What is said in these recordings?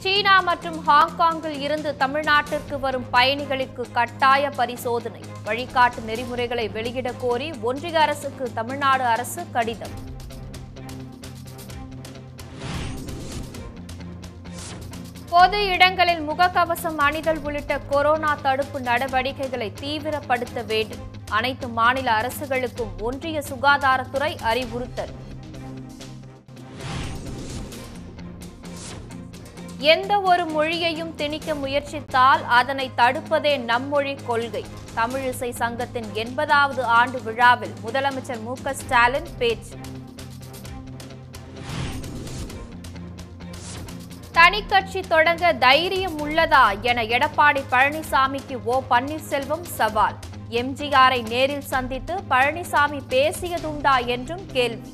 சீனா மற்றும் ஹாங்காங்கில் இருந்து தமிழ்நாட்டிற்கு வரும் பயணிகளுக்கு கட்டாய பரிசோதனை வழிகாட்டு நெறிமுறைகளை வெளியிடக் கோரி ஒன்றிய அரசுக்கு தமிழ்நாடு அரசு கடிதம் பொது இடங்களில் முகக்கவசம் அணிதல் உள்ளிட்ட கொரோனா தடுப்பு நடவடிக்கைகளை தீவிரப்படுத்த வேண்டும் அனைத்து மாநில அரசுகளுக்கும் ஒன்றிய சுகாதாரத்துறை அறிவுறுத்தல் எந்த ஒரு மொழியையும் திணிக்க முயற்சித்தால் அதனை தடுப்பதே நம்மொழி கொள்கை தமிழிசை சங்கத்தின் எண்பதாவது ஆண்டு விழாவில் முதலமைச்சர் மு க ஸ்டாலின் பேச்சு தனிக்கட்சி தொடங்க தைரியம் உள்ளதா என எடப்பாடி பழனிசாமிக்கு ஓ பன்னீர்செல்வம் சவால் எம்ஜிஆரை நேரில் சந்தித்து பழனிசாமி பேசியதுண்டா என்றும் கேள்வி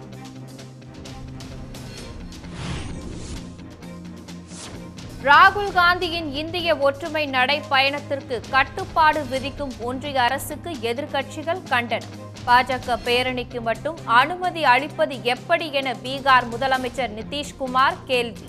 ராகுல் காந்தியின் இந்திய ஒற்றுமை நடைப்பயணத்திற்கு கட்டுப்பாடு விதிக்கும் ஒன்றிய அரசுக்கு எதிர்க்கட்சிகள் கண்டனம் பாஜக பேரணிக்கு மட்டும் அனுமதி அளிப்பது எப்படி என பீகார் முதலமைச்சர் நிதிஷ்குமார் கேள்வி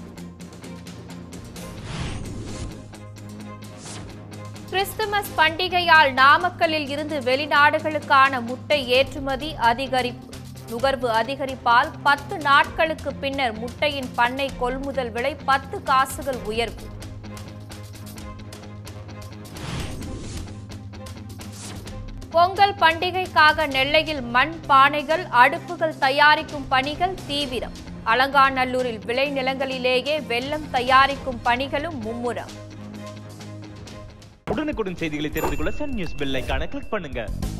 கிறிஸ்துமஸ் பண்டிகையால் நாமக்கல்லில் இருந்து வெளிநாடுகளுக்கான முட்டை ஏற்றுமதி அதிகரிப்பு நுகர்வு அதிகரிப்பால் பத்து நாட்களுக்கு பின்னர் முட்டையின் பண்ணை கொள்முதல் விலை பத்து காசுகள் உயர்வு பொங்கல் பண்டிகைக்காக நெல்லையில் மண் பானைகள் அடுப்புகள் தயாரிக்கும் பணிகள் தீவிரம் அலங்காநல்லூரில் விளைநிலங்களிலேயே வெல்லம் தயாரிக்கும் பணிகளும் மும்முரம் உடனுக்குடன் செய்திகளை தெரிந்து கொள்ள சன் நியூஸ் பெல் ஐகானை கிளிக் பண்ணுங்க